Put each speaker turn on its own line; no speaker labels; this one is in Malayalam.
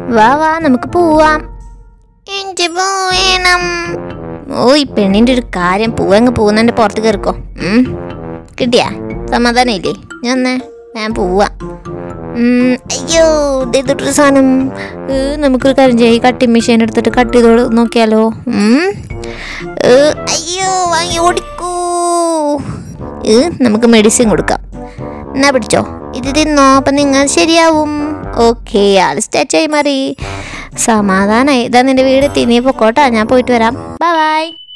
വാ വാ നമുക്ക് പോവാം എനിക്ക് പോവേണം ഓ ഈ പെണ്ണിൻ്റെ ഒരു കാര്യം പോവങ്ങ് പോകുന്നതിൻ്റെ പുറത്ത് കയറിക്കോ ഉം. കിട്ടിയാ സമാധാനം ഇല്ലേ ഞാൻ എന്നാ ഞാൻ പോവാ ഉം, അയ്യോ ഇതൊരു സാധനം ഏ, നമുക്കൊരു കാര്യം ചെയ്യാം ഈ കട്ടിങ് മെഷീൻ എടുത്തിട്ട് കട്ട് ചെയ്തോട് നോക്കിയാലോ ഉം. ഏ, അയ്യോ വാങ്ങി ഓടിക്കൂ ഏ, നമുക്ക് മെഡിസിൻ കൊടുക്കാം എന്നാ പിടിച്ചോ ഇത് തിന്നോ അപ്പം നിങ്ങൾ ശരിയാവും ഓക്കെ ആൾ സ്റ്റാച്ചായി മാറി സമാധാനായി ഇതാ നിന്റെ വീട് തിന്നിയപ്പോൾ കോട്ടാ ഞാൻ പോയിട്ട് വരാം ബൈ ബൈ